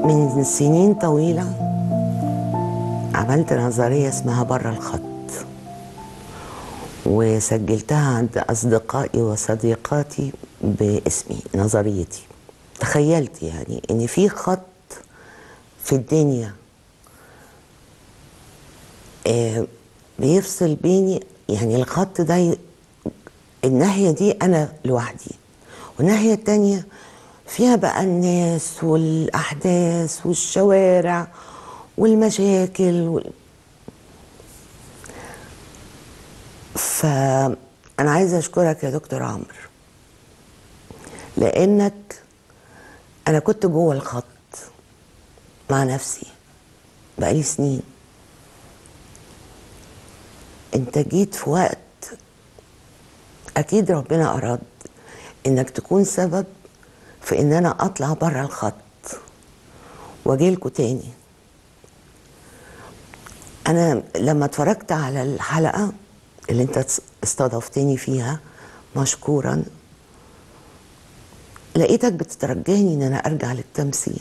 من سنين طويلة عملت نظرية اسمها بره الخط وسجلتها عند أصدقائي وصديقاتي باسمي نظريتي تخيلت يعني إن في خط في الدنيا آه، بيفصل بيني يعني الخط ده ي- الناحية دي أنا لوحدي والناحية التانية فيها بقى الناس والأحداث والشوارع والمشاكل وال... فأنا عايزة أشكرك يا دكتور عمرو لأنك أنا كنت جوه الخط مع نفسي بقالي سنين انت جيت في وقت اكيد ربنا اراد انك تكون سبب في ان انا اطلع بره الخط واجيلكوا تاني انا لما اتفرجت على الحلقه اللي انت استضفتني فيها مشكورا لقيتك بتترجاني ان انا ارجع للتمثيل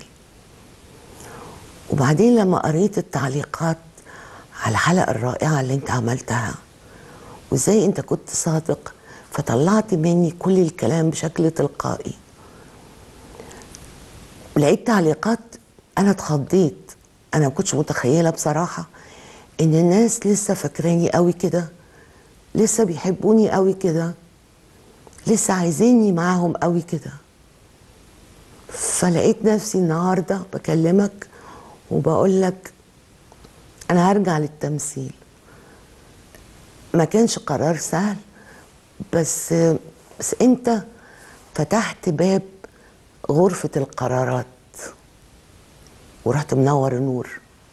وبعدين لما قريت التعليقات على الحلقه الرائعه اللي انت عملتها وازاي انت كنت صادق فطلعت مني كل الكلام بشكل تلقائي لقيت تعليقات انا اتخضيت انا ما كنتش متخيله بصراحه ان الناس لسه فاكراني قوي كده لسه بيحبوني قوي كده لسه عايزيني معاهم قوي كده فلقيت نفسي النهارده بكلمك وبقول لك انا هرجع للتمثيل ما كانش قرار سهل بس بس انت فتحت باب غرفة القرارات ورحت منور النور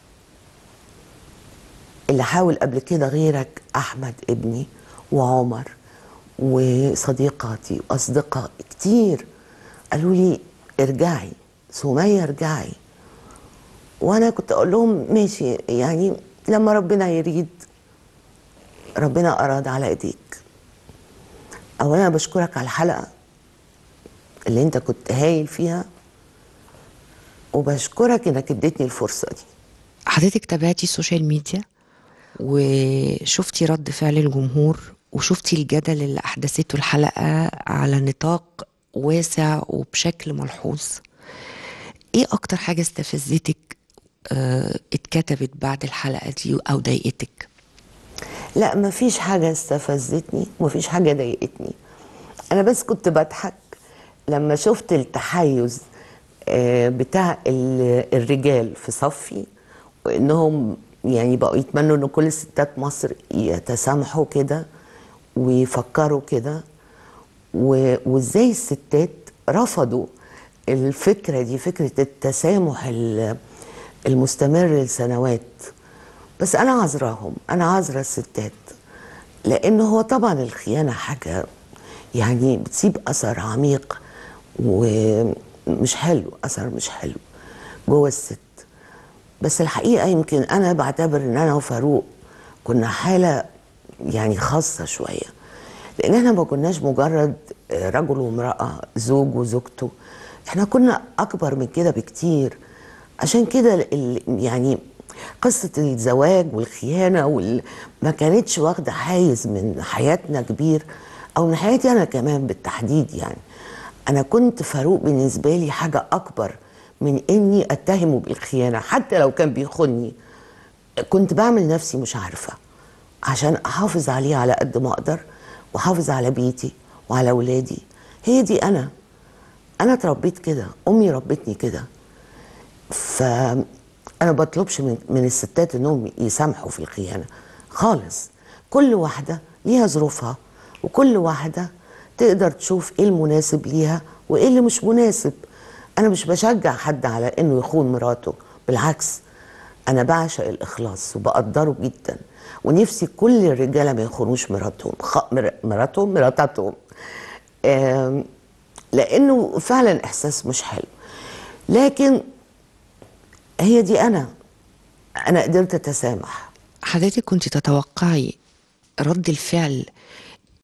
اللي حاول قبل كده غيرك أحمد ابني وعمر وصديقاتي وأصدقائي كتير قالوا لي ارجعي سمية ارجعي وأنا كنت أقول لهم ماشي يعني لما ربنا يريد ربنا أراد على إيديك أولا أنا بشكرك على الحلقة اللي أنت كنت هايل فيها وبشكرك إنك اديتني الفرصة دي حضرتك تابعتي السوشيال ميديا وشفتي رد فعل الجمهور وشفتي الجدل اللي أحدثته الحلقة على نطاق واسع وبشكل ملحوظ ايه اكتر حاجة استفزتك اه اتكتبت بعد الحلقة دي او ضايقتك لا مفيش حاجة استفزتني ومفيش حاجة ضايقتني أنا بس كنت بضحك لما شفت التحيز آه، بتاع ال- الرجال في صفي وإنهم يعني بقوا يتمنوا إن كل ستات مصر يتسامحوا كده ويفكروا كده و- وإزاي الستات رفضوا الفكرة دي فكرة التسامح ال- المستمر لسنوات بس انا عذراهم انا عذرا الستات لان هو طبعا الخيانه حاجه يعني بتسيب اثر عميق ومش حلو اثر مش حلو جوه الست بس الحقيقه يمكن انا بعتبر ان انا وفاروق كنا حاله يعني خاصه شويه لان احنا ما كناش مجرد رجل وامراه زوج وزوجته احنا كنا اكبر من كده بكتير عشان كده ال- يعني قصة الزواج والخيانة وال... ما كانتش واخدة حيز من حياتنا كبير أو من حياتي أنا كمان بالتحديد يعني أنا كنت فاروق بالنسبة لي حاجة أكبر من إني أتهمه بالخيانة حتى لو كان بيخوني كنت بعمل نفسي مش عارفة عشان أحافظ عليه على قد ما أقدر وأحافظ على بيتي وعلى ولادي هي دي أنا أنا اتربيت كده أمي ربتني كده فانا ما بطلبش من, من الستات انهم يسامحوا في الخيانه خالص كل واحده ليها ظروفها وكل واحده تقدر تشوف ايه المناسب ليها وايه اللي مش مناسب انا مش بشجع حد على انه يخون مراته بالعكس انا بعشق الاخلاص وبقدره جدا ونفسي كل الرجاله ما يخونوش مراتهم خ... مر... مراتهم مراتاتهم آم، لانه فعلا احساس مش حلو لكن هي دي انا انا قدرت اتسامح حضرتك كنت تتوقعي رد الفعل